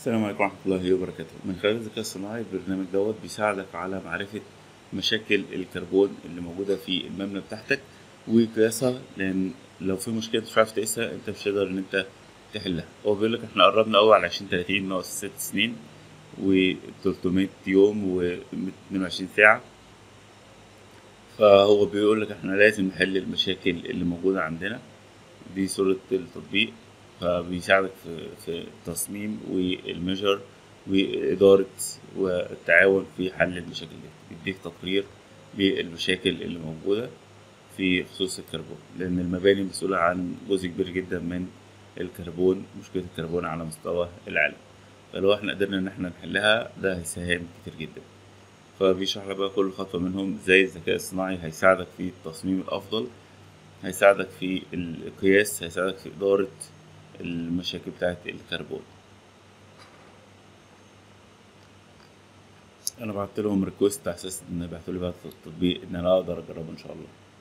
السلام عليكم ورحمة الله وبركاته من خلال الذكاء الصناعي البرنامج دوت بيساعدك على معرفة مشاكل الكربون اللي موجودة في المبنى بتاعتك وقياسها لأن لو في مشكلة مش عارف تقيسها أنت مش هتقدر إن أنت تحلها هو بيقول لك إحنا قربنا أوي على عشرين تلاتين ناقص ست سنين وتلتمية يوم واتنين وعشرين ساعة فهو بيقول لك إحنا لازم نحل المشاكل اللي موجودة عندنا دي صورة التطبيق فبيساعدك في في التصميم والميجر وإدارة والتعاون في حل المشاكل دي بيديك تقرير للمشاكل اللي موجودة في خصوص الكربون لأن المباني مسؤولة عن جزء كبير جدا من الكربون مشكلة الكربون على مستوى العالم فلو احنا قدرنا ان احنا نحلها ده هيساهم كتير جدا فبيشرح لك بقى كل خطوة منهم ازاي الذكاء الصناعي هيساعدك في التصميم الأفضل هيساعدك في القياس هيساعدك في إدارة المشاكل بتاعت الكربون انا بعت لهم ريكوست على اساس ان بعتوا لي بقى التطبيق ان انا اقدر اجربه ان شاء الله